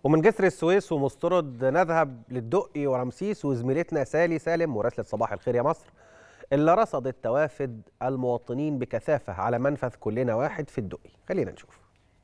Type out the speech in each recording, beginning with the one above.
ومن جسر السويس ومسترد نذهب للدقي ورمسيس وزميلتنا سالي سالم مراسلة صباح الخير يا مصر اللي رصدت توافد المواطنين بكثافة على منفذ كلنا واحد في الدقي خلينا نشوف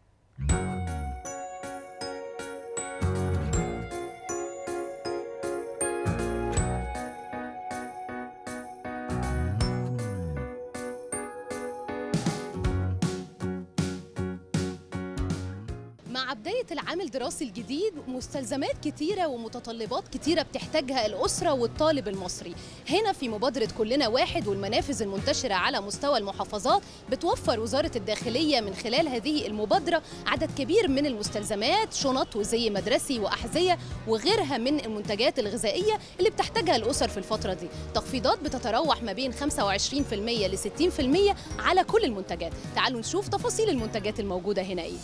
مع بداية العام الدراسي الجديد مستلزمات كتيرة ومتطلبات كتيرة بتحتاجها الأسرة والطالب المصري هنا في مبادرة كلنا واحد والمنافذ المنتشرة على مستوى المحافظات بتوفر وزارة الداخلية من خلال هذه المبادرة عدد كبير من المستلزمات شنط وزي مدرسي وأحذية وغيرها من المنتجات الغذائية اللي بتحتاجها الأسر في الفترة دي تخفيضات بتتراوح ما بين 25% ل 60% على كل المنتجات تعالوا نشوف تفاصيل المنتجات الموجودة هنا إيه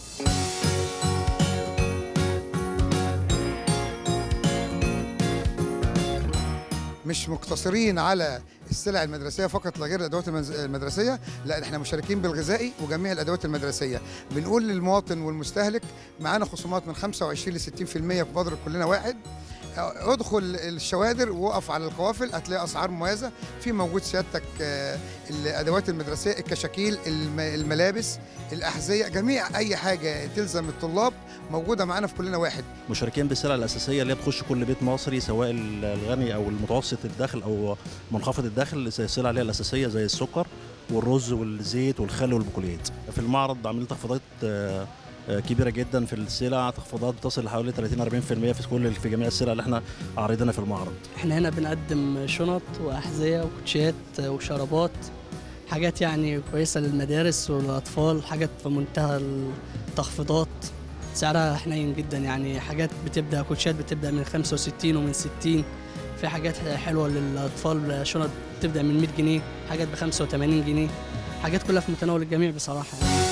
مش مقتصرين على السلع المدرسيه فقط لا غير الادوات المنز- المدرسيه لا احنا مشاركين بالغذائي وجميع الادوات المدرسيه بنقول للمواطن والمستهلك معانا خصومات من 25 ل 60% في مبادره كلنا واحد اه، ادخل الشوادر وقف على القوافل هتلاقي اسعار مميزه في موجود سيادتك اه، الادوات المدرسيه الكشاكيل الم- الملابس الاحذيه جميع اي حاجه تلزم الطلاب موجوده معانا في كلنا واحد مشاركين بالسلع الاساسيه اللي هي بتخش كل بيت مصري سواء الغني او المتوسط الدخل او منخفض الدخل زي السلع اللي هي الاساسيه زي السكر والرز والزيت والخل والبقوليات في المعرض عاملين تخفيضات آه، آه، كبيره جدا في السلع تخفيضات بتصل لحوالي 30 40% في كل في جميع السلع اللي احنا عارضينها في المعرض احنا هنا بنقدم شنط واحذيه وكوتشيات وشرابات حاجات يعني كويسه للمدارس والاطفال حاجات في منتهى التخفيضات سعرها حنين جدا يعني حاجات بتبدا كوتشيات بتبدا من 65 ومن 60 في حاجات حلوه للاطفال شنط بتبدا من 100 جنيه حاجات ب 85 جنيه حاجات كلها في متناول الجميع بصراحه يعني.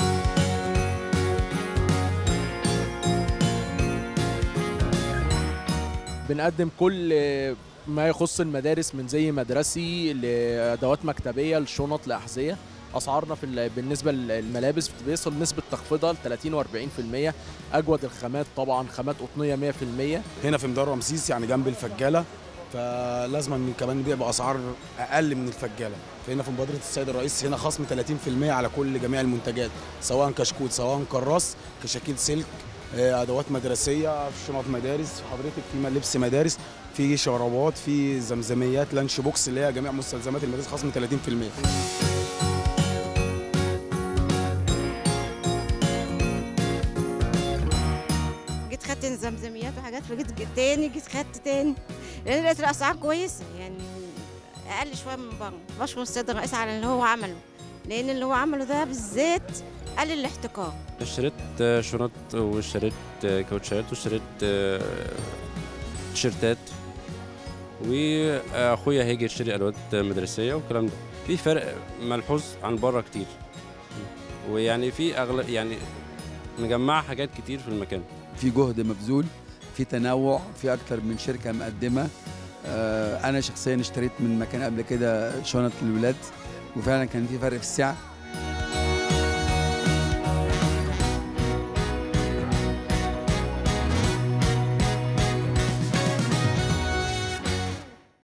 بنقدم كل ما يخص المدارس من زي مدرسي لادوات مكتبيه لشنط لاحذيه اسعارنا في ال- بالنسبه للملابس بيصل نسبه تخفيضها ل 30 و40% اجود الخامات طبعا خامات قطنيه 100% هنا في مدار رمسيس يعني جنب الفجاله فلازم من كمان نبيع باسعار اقل من الفجاله فهنا في مبادره السيد الرئيس هنا خصم 30% على كل جميع المنتجات سواء كشكول سواء كراس كشاكيل سلك آه، ادوات مدرسيه شنط مدارس حضرتك في لبس مدارس في شرابات في زمزميات لانش بوكس اللي هي جميع مستلزمات المدارس خصم 30% جيت خدت زمزميات وحاجات فجيت جيت تاني جيت خدت تاني لان لقيت الاسعار كويسه يعني اقل شويه من بره بشكر السيد الرئيس على اللي هو عمله لان اللي هو عمله ده بالذات قلل الاحتكار اشتريت آه، شنط واشتريت آه، كاوتشات واشتريت آه، تيشيرتات واخويا هيجي يشتري ادوات مدرسيه والكلام ده في فرق ملحوظ عن بره كتير ويعني في اغلب يعني مجمعه حاجات كتير في المكان في جهد مبذول في تنوع في اكتر من شركه مقدمه آه، انا شخصيا اشتريت من مكان قبل كده شنط للولاد وفعلا كان في فرق في السعر